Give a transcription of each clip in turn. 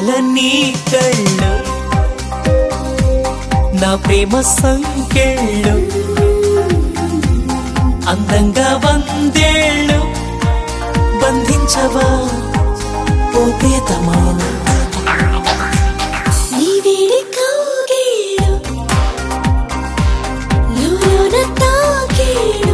నీలాల నీ కళ్ళు నా ప్రేమ సంకెళ్ళు అందంగా వందేళ్ళు బంధించవా ఓ ప్రియతమా నీ వేడి కౌగిళ్ళు లోలోన తాకేళ్ళు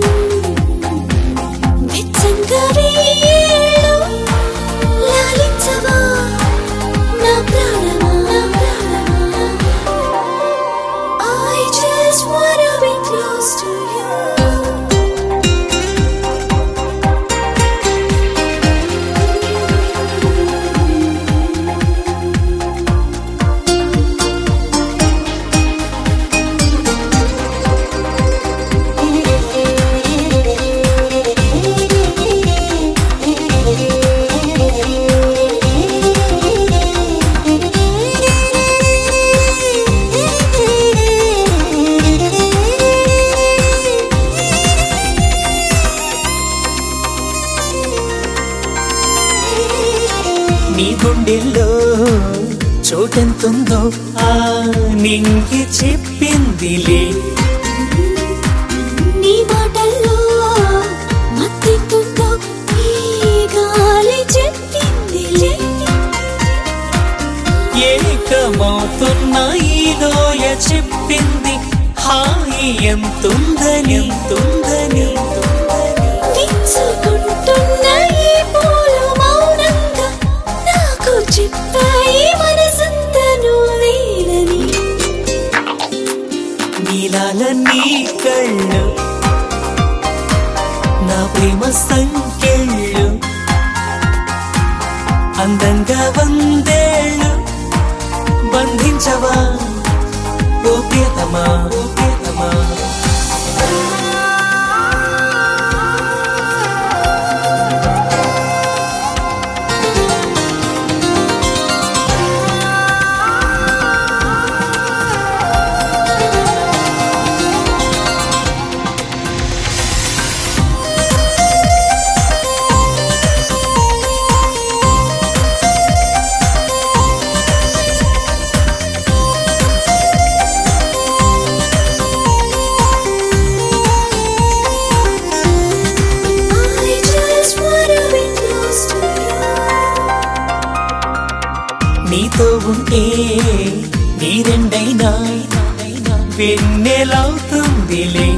వెచ్చంగా వేయేళ్ళు లాలించవా నా ప్రాణమా నా ప్రాణమా I just wanna be close to you నీ గుండెల్లో చోటెంతుందో ఆ నింగి చెప్పిందిలే నీ మాటల్లో మత్తెంతుందో ఈ గాలి చెప్పిందిలే ఏకమవుతున్న ఈ లోయ చెప్పింది హాయి ఎంతుందని ఎంతుందని విచ్చుకుంటున్న ఈ పూలు మౌనంగా నాకు చెప్పాయి మనసంతా నువ్వేనని నీలాల నీ కళ్ళు నా ప్రేమ సంకెళ్ళు అందంగా వందేళ్ళు బంధించవా ఓ ప్రియతమా ఓ ప్రియతమా I just wanna be close to you నీతో ఉంటే నీ రెండైనా వెన్నెలవుతుందిలే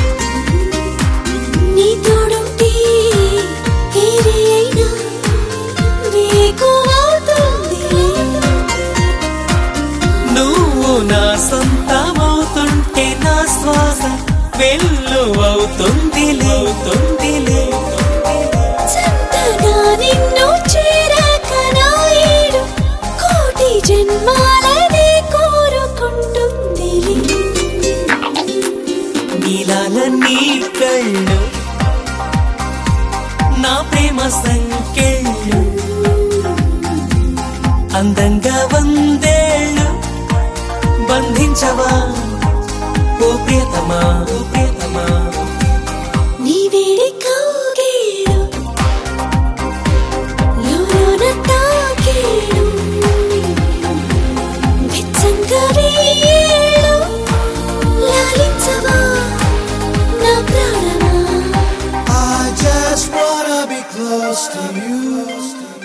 నీ తోడుంటే ఏది అయినా వేకువవుతుందిలే నువ్వు నా సొంతమవుతుంటే నా శ్వాస వెళ్ళు అవుతుందిలే అవుతుందిలే చందగా నిన్ను చేరాక నా ఏడు కోటి జన్మాలనే కోరుకుంటుందిలే నీలాల నీ కళ్ళు నా ప్రేమ సంకెళ్ళు అందంగా వందేళ్ళు బంధించవా ఓ ప్రియతమా ఓ ప్రియతమా నీ వేడి కౌగిళ్ళు లోలోన తాకేళ్ళు వెచ్చంగా వేయేళ్ళు లాలించవా నా ప్రాణమా I just wanna be close to you.